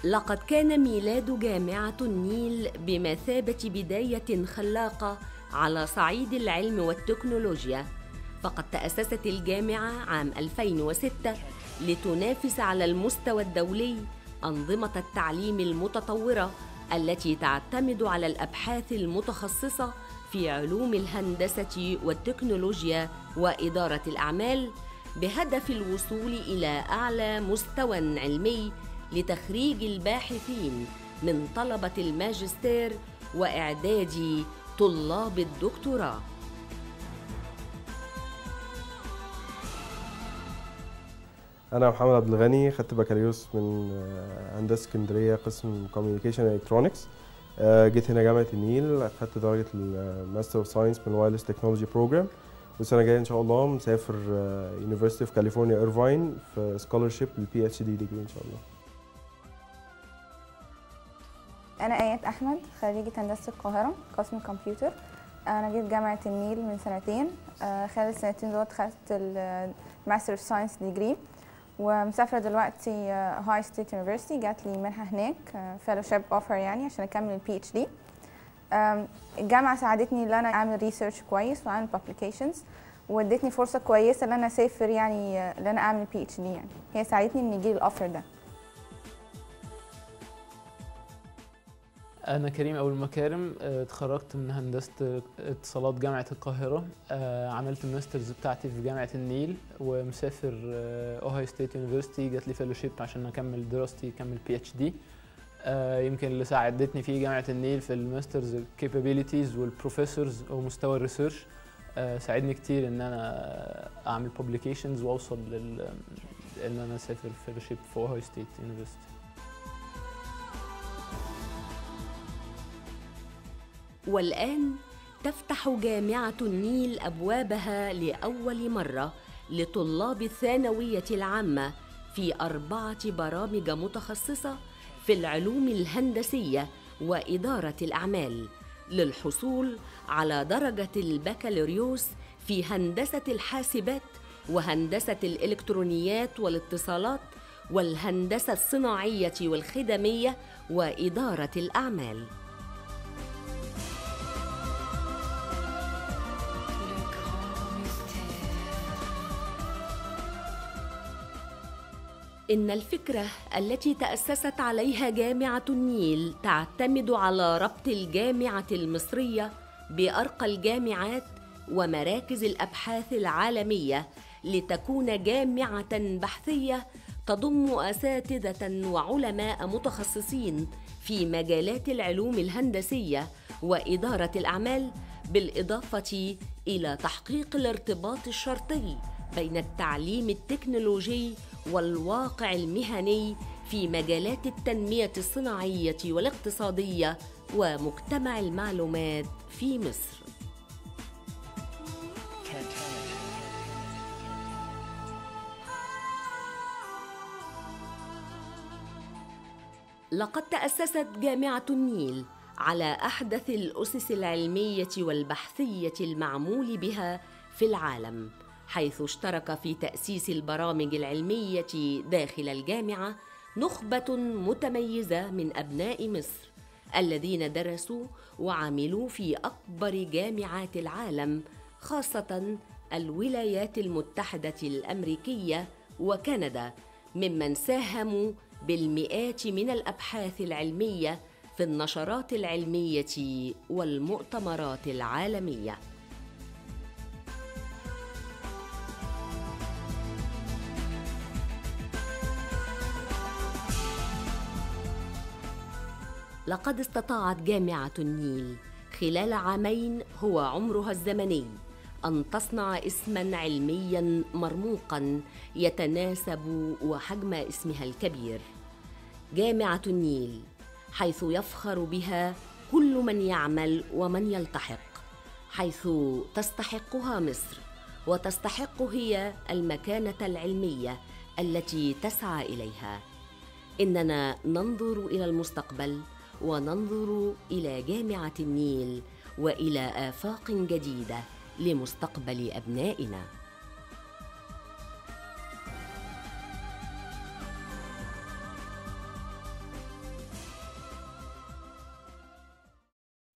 لقد كان ميلاد جامعة النيل بمثابة بداية خلاقة على صعيد العلم والتكنولوجيا فقد تأسست الجامعة عام 2006 لتنافس على المستوى الدولي أنظمة التعليم المتطورة التي تعتمد على الأبحاث المتخصصة في علوم الهندسة والتكنولوجيا وإدارة الأعمال بهدف الوصول إلى أعلى مستوى علمي لتخريج الباحثين من طلبة الماجستير وإعداد طلاب الدكتوراه انا محمد عبد الغني خدت بكالوريوس من آه، هندسه اسكندريه قسم كوميونيكيشن الكترونكس جيت هنا جامعه النيل خدت درجه الماستر اوف ساينس من وايرلس تكنولوجي بروجرام والسنه الجايه ان شاء الله مسافر يونيفرسيتي اوف كاليفورنيا ايرفاين في سكولرشيب للبي اتش دي ديجري ان شاء الله أنا آيات أحمد خريجة هندسة القاهرة قسم كمبيوتر أنا جيت جامعة النيل من سنتين آه، خلال السنتين دول خدت الماستر اوف ساينس ديجري ومسافرة دلوقتي هاي ستيت يونيفرسيتي جات لي منحة هناك فيلوشيب اوفر يعني عشان أكمل البي اتش دي الجامعة ساعدتني إن أنا أعمل ريسيرش كويس وأعمل بابليكيشنز وادتني فرصة كويسة إن أنا أسافر يعني آه، إن أنا أعمل بي اتش دي يعني هي ساعدتني إن يجيلي الأوفر ده أنا كريم أبو المكارم آه، اتخرجت من هندسة اتصالات جامعة القاهرة آه، عملت الماسترز بتاعتي في جامعة النيل ومسافر أوهايو ستيت يونيفرسيتي جات لي فيلوشيب عشان أكمل دراستي أكمل بي اتش دي يمكن اللي ساعدتني فيه جامعة النيل في الماسترز الكابابيليتيز والبروفيسورز ومستوى الريسيرش آه، ساعدني كتير ان انا اعمل بوبليكيشنز واوصل لل ان انا اسافر فيلوشيب في اوهايو ستيت يونيفرسيتي والآن تفتح جامعة النيل أبوابها لأول مرة لطلاب الثانوية العامة في أربعة برامج متخصصة في العلوم الهندسية وإدارة الأعمال للحصول على درجة البكالوريوس في هندسة الحاسبات وهندسة الإلكترونيات والاتصالات والهندسة الصناعية والخدمية وإدارة الأعمال. إن الفكرة التي تأسست عليها جامعة النيل تعتمد على ربط الجامعة المصرية بأرقى الجامعات ومراكز الأبحاث العالمية لتكون جامعة بحثية تضم أساتذة وعلماء متخصصين في مجالات العلوم الهندسية وإدارة الأعمال بالإضافة إلى تحقيق الارتباط الشرطي بين التعليم التكنولوجي والواقع المهني في مجالات التنميه الصناعيه والاقتصاديه ومجتمع المعلومات في مصر لقد تاسست جامعه النيل على احدث الاسس العلميه والبحثيه المعمول بها في العالم حيث اشترك في تاسيس البرامج العلميه داخل الجامعه نخبه متميزه من ابناء مصر الذين درسوا وعملوا في اكبر جامعات العالم خاصه الولايات المتحده الامريكيه وكندا ممن ساهموا بالمئات من الابحاث العلميه في النشرات العلميه والمؤتمرات العالميه لقد استطاعت جامعه النيل خلال عامين هو عمرها الزمني ان تصنع اسما علميا مرموقا يتناسب وحجم اسمها الكبير جامعه النيل حيث يفخر بها كل من يعمل ومن يلتحق حيث تستحقها مصر وتستحق هي المكانه العلميه التي تسعى اليها اننا ننظر الى المستقبل وننظر الى جامعه النيل والى افاق جديده لمستقبل ابنائنا